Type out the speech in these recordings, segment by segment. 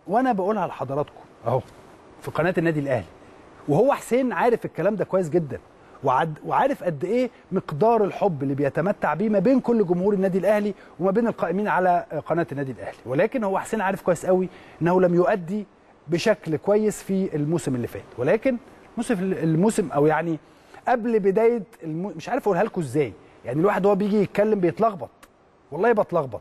وانا بقولها لحضراتكم اهو في قناه النادي الاهلي وهو حسين عارف الكلام ده كويس جدا وعد وعارف قد ايه مقدار الحب اللي بيتمتع بيه ما بين كل جمهور النادي الاهلي وما بين القائمين على قناه النادي الاهلي ولكن هو حسين عارف كويس قوي انه لم يؤدي بشكل كويس في الموسم اللي فات ولكن الموسم الموسم او يعني قبل بدايه الم... مش عارف اقولها لكم ازاي يعني الواحد وهو بيجي يتكلم بيتلخبط والله بتلخبط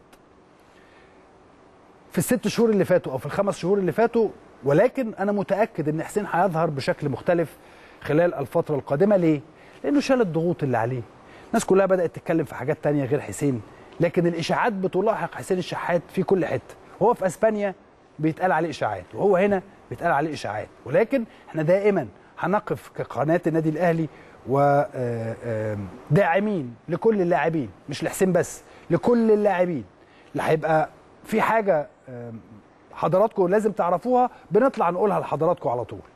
في الست شهور اللي فاتوا او في الخمس شهور اللي فاتوا ولكن انا متاكد ان حسين هيظهر بشكل مختلف خلال الفتره القادمه ليه لانه شال الضغوط اللي عليه الناس كلها بدات تتكلم في حاجات تانية غير حسين لكن الاشاعات بتلاحق حسين الشحات في كل حته هو في اسبانيا بيتقال عليه اشاعات وهو هنا بيتقال عليه اشاعات ولكن احنا دائما هنقف كقناه النادي الاهلي وداعمين لكل اللاعبين مش لحسين بس لكل اللاعبين اللي هيبقى في حاجه حضراتكم لازم تعرفوها بنطلع نقولها لحضراتكم على طول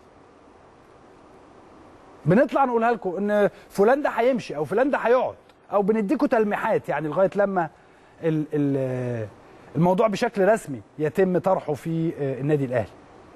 بنطلع نقولها لكم ان فلان ده هيمشي او فلان ده هيقعد او بنديكم تلميحات يعني لغايه لما ال ال الموضوع بشكل رسمي يتم طرحه في النادي الاهلي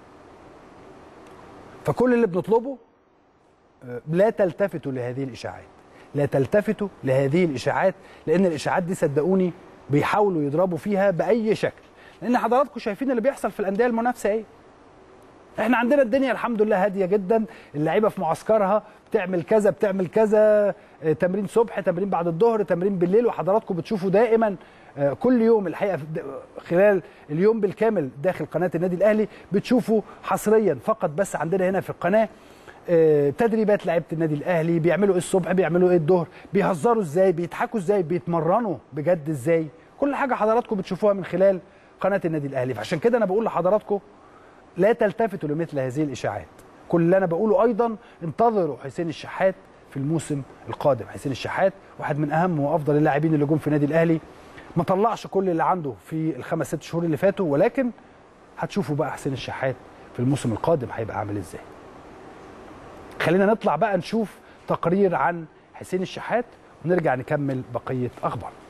فكل اللي بنطلبه لا تلتفتوا لهذه الاشاعات لا تلتفتوا لهذه الاشاعات لان الاشاعات دي صدقوني بيحاولوا يضربوا فيها باي شكل لان حضراتكم شايفين اللي بيحصل في الانديه المنافسه ايه احنا عندنا الدنيا الحمد لله هاديه جدا اللعيبه في معسكرها بتعمل كذا بتعمل كذا تمرين صبح تمرين بعد الظهر تمرين بالليل وحضراتكم بتشوفوا دائما كل يوم الحقيقه خلال اليوم بالكامل داخل قناه النادي الاهلي بتشوفوا حصريا فقط بس عندنا هنا في القناه تدريبات لعيبه النادي الاهلي بيعملوا ايه الصبح بيعملوا ايه الظهر بيهزروا ازاي بيضحكوا ازاي بيتمرنوا بجد ازاي كل حاجه حضراتكم بتشوفوها من خلال قناه النادي الاهلي فعشان كده انا بقول لحضراتكم لا تلتفتوا لمثل هذه الاشاعات كل اللي انا بقوله ايضا انتظروا حسين الشحات في الموسم القادم حسين الشحات واحد من اهم وافضل اللاعبين اللي جم في النادي الاهلي ما طلعش كل اللي عنده في الخمس ست شهور اللي فاتوا ولكن هتشوفوا بقى حسين الشحات في الموسم القادم هيبقى عامل ازاي خلينا نطلع بقى نشوف تقرير عن حسين الشحات ونرجع نكمل بقيه اخبارنا